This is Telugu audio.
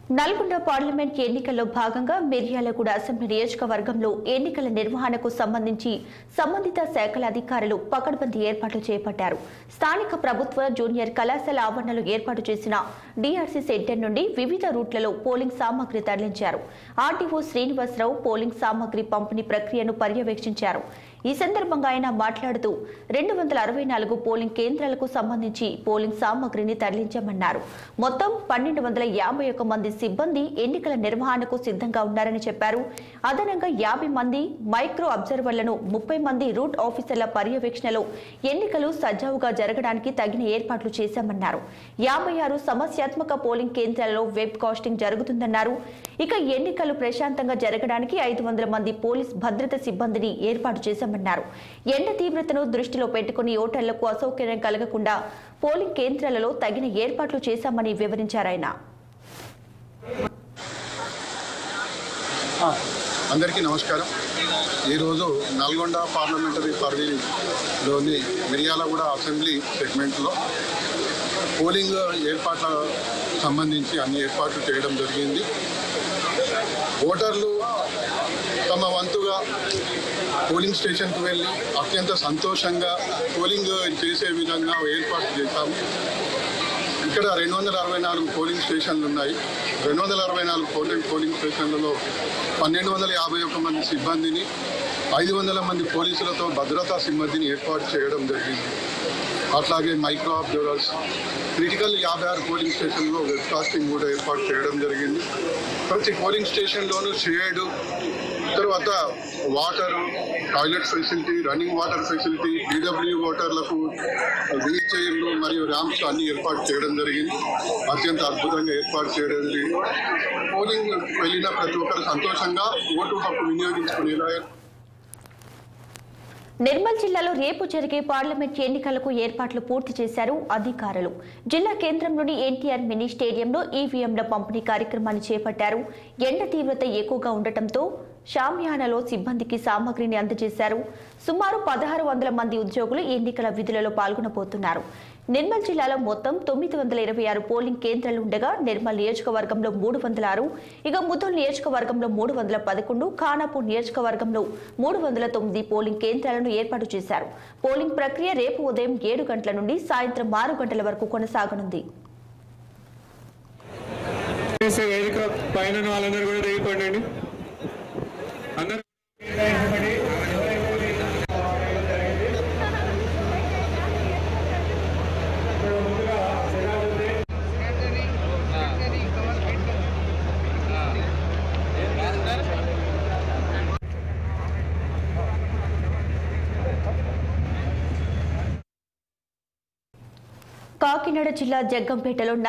నల్గొండ పార్లమెంట్ ఎన్నికల్లో భాగంగా మిర్యాలగూడ అసెంబ్లీ నియోజకవర్గంలో ఎన్నికల నిర్వహణకు సంబంధించి సంబంధిత శాఖల అధికారులు పకడ్బందీ ఏర్పాట్లు చేపట్టారు స్థానిక ప్రభుత్వ జూనియర్ కళాశాల ఆవరణలో ఏర్పాటు చేసిన డీఆర్సీ సెంటర్ నుండి వివిధ రూట్లలో పోలింగ్ సామాగ్రి తరలించారు ఆర్డీఓ శ్రీనివాసరావు పోలింగ్ సామాగ్రి పంపిణీ ప్రక్రియను పర్యవేక్షించారు ఈ సందర్భంగా ఆయన మాట్లాడుతూ రెండు వందల అరవై నాలుగు పోలింగ్ కేంద్రాలకు సంబంధించి పోలింగ్ సామాగ్రిని తరలించామన్నారు మొత్తం పన్నెండు వందల యాభై ఒక్క మంది సిబ్బంది ఎన్నికల నిర్వహణకు సిద్ధంగా ఉన్నారని చెప్పారు అదనంగా యాభై మంది మైక్రో అబ్జర్వర్లను ముప్పై మంది రూట్ ఆఫీసర్ల పర్యవేక్షణలో ఎన్నికలు సజావుగా జరగడానికి తగిన ఏర్పాట్లు చేశామన్నారు యాభై ఆరు సమస్యాత్మక పోలింగ్ కేంద్రాలలో వెబ్ కాస్టింగ్ జరుగుతుందన్నారు ఇక ఎన్నికలు ప్రశాంతంగా జరగడానికి ఐదు వందల మంది పోలీస్ భద్రత సిబ్బందిని ఏర్పాటు చేశామన్నారు ఎండ తీవ్రతను దృష్టిలో పెట్టుకుని ఓటర్లకు అసౌకర్యం కలగకుండా పోలింగ్ కేంద్రాలలో తగిన ఏర్పాట్లు చేశామని వివరించారాయన అందరికీ నమస్కారం ఈరోజు నల్గొండ పార్లమెంటరీ పరిధిలోని మిర్యాలగూడ అసెంబ్లీ సెగ్మెంట్లో పోలింగ్ ఏర్పాట్ల సంబంధించి అన్ని ఏర్పాట్లు చేయడం జరిగింది ఓటర్లు తమ వంతుగా పోలింగ్ స్టేషన్కి వెళ్ళి అత్యంత సంతోషంగా పోలింగ్ చేసే విధంగా ఏర్పాటు చేశాము ఇక్కడ రెండు వందల అరవై నాలుగు పోలింగ్ స్టేషన్లు ఉన్నాయి రెండు వందల అరవై నాలుగు పోలింగ్ పోలింగ్ స్టేషన్లలో పన్నెండు వందల యాభై ఒక్క మంది సిబ్బందిని ఐదు వందల మంది పోలీసులతో భద్రతా సిబ్బందిని ఏర్పాటు చేయడం జరిగింది అట్లాగే మైక్రో అబ్జర్వర్స్ క్రిటికల్ యాభై ఆరు పోలింగ్ స్టేషన్లో వెబ్కాస్టింగ్ కూడా ఏర్పాటు చేయడం జరిగింది ప్రతి పోలింగ్ స్టేషన్లోనూ షేడ్ తర్వాత water toilet facility running water facility P W ఓటర్లకు వీల్ చైర్లు మరియు ర్యాంప్స్ అన్ని ఏర్పాటు చేయడం జరిగింది అత్యంత అద్భుతంగా ఏర్పాటు చేయడం జరిగింది పోలింగ్ వెళ్ళిన ప్రతి ఒక్కరు సంతోషంగా ఓటు హక్కు వినియోగించుకునేలా నిర్మల్ జిల్లాలో రేపు జరిగే పార్లమెంట్ ఎన్నికలకు ఏర్పాట్లు పూర్తి చేశారు అధికారులు జిల్లా కేంద్రంలోని ఎన్టీఆర్ మినీ స్టేడియంలో ఈవీఎంల పంపిణీ కార్యక్రమాన్ని చేపట్టారు ఎండ తీవ్రత ఎక్కువగా ఉండటంతో షామియానాలో సిబ్బందికి సామగ్రిని అందజేశారు సుమారు పదహారు వందల మంది ఉద్యోగులు ఎన్నికల విధులలో పాల్గొనబోతున్నారు నిర్మల్ జిల్లాలో మొత్తం తొమ్మిది వందల ఇరవై ఆరు పోలింగ్ కేంద్రాలు ఉండగా నిర్మల్ నియోజకవర్గంలో మూడు వందల ఆరు ఇక ముదోల్ నియోజకవర్గంలో మూడు వందల పదకొండు ఖానాపూర్ నియోజకవర్గంలో మూడు వందల తొమ్మిది పోలింగ్ కేంద్రాలను ఏర్పాటు చేశారు పోలింగ్ ప్రక్రియ రేపు ఉదయం ఏడు గంటల నుండి సాయంత్రం ఆరు గంటల వరకు కొనసాగనుంది చేసే వేదిక పైన ఉన్న వాళ్ళందరూ కూడా దిగిపోండి అందరూ కాకినాడ జిల్లా జగ్గంపేటలో